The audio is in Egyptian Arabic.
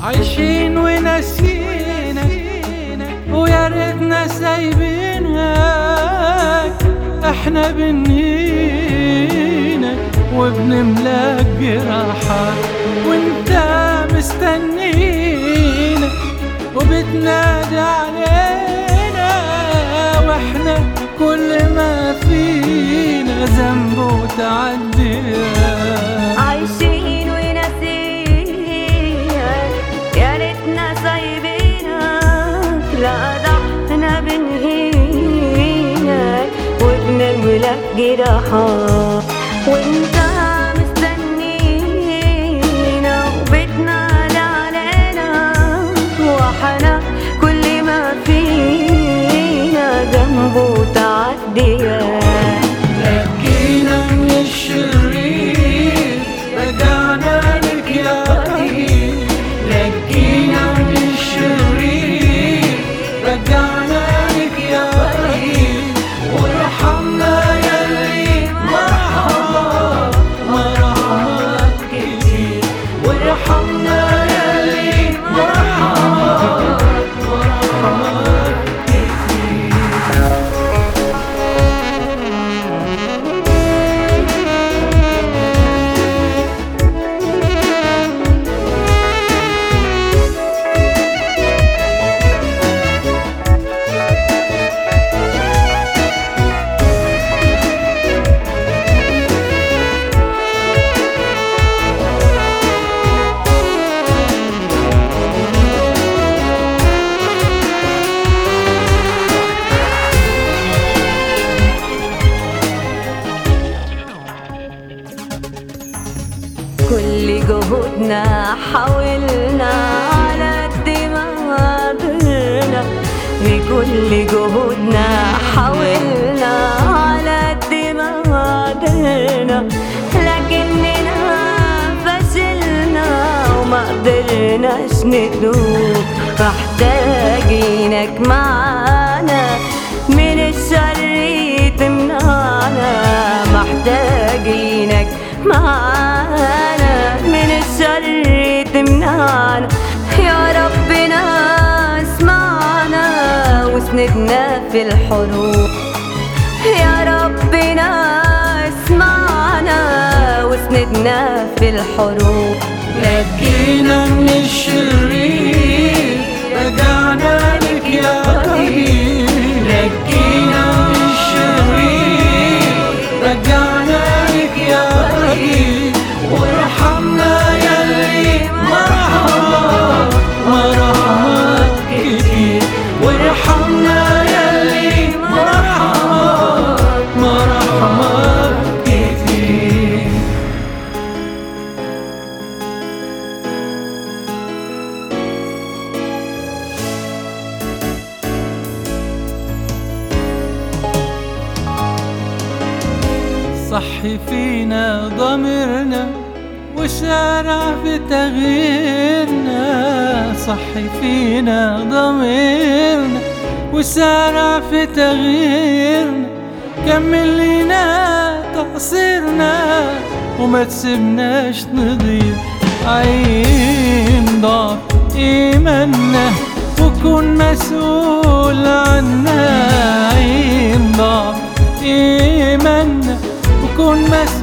عايشين وناسينا ويا ريتنا سايبينك احنا بنهينك وبنملاك جراحات وانت مستنينا وبتنادي علينا واحنا كل ما فينا ذنب وتعديات عايشين وناسينك يا ريتنا سايبينك لا ده احنا بنهينك وبنملك جراحات وانت مستنينا وبتنادى علينا واحنا كل ما فينا ذنب وتعديات نجينا من الشرير رجعنا لك يا رهيب نجينا من الشرير رجعنا لك يا رهيب وارحمنا يا اللي مرحمك مرحمك كتير وارحمنا يا اللي مرحمك مرحمك كتير كل جهودنا حاولنا على قد ما قدرنا بكل جهودنا حاولنا على قد ما قدرنا لكننا فشلنا وما قدرناش ندوب محتاجينك معانا من الشر تمنعنا محتاجينك معانا من الشر تمنعنا يا ربنا اسمعنا واسندنا في الحروب يا ربنا اسمعنا واسندنا في الحروب نجينا من الشرير رجعنا لك يا رهيب نجينا من الشرير رجعنا لك يا رهيب وارحمنا يا اللي مرحمك مرحمك كتير وارحمنا يا اللي مرحمك مرحمك كتير صحي فينا ضميرنا وشارع في تغييرنا صحي فينا ضميرنا وسارع في تغييرنا كمل لينا تقصيرنا وما تسيبناش نضيع عين ضعف إيماننا وكون مسؤول عنا عين ضعف إيماننا وكون مسؤول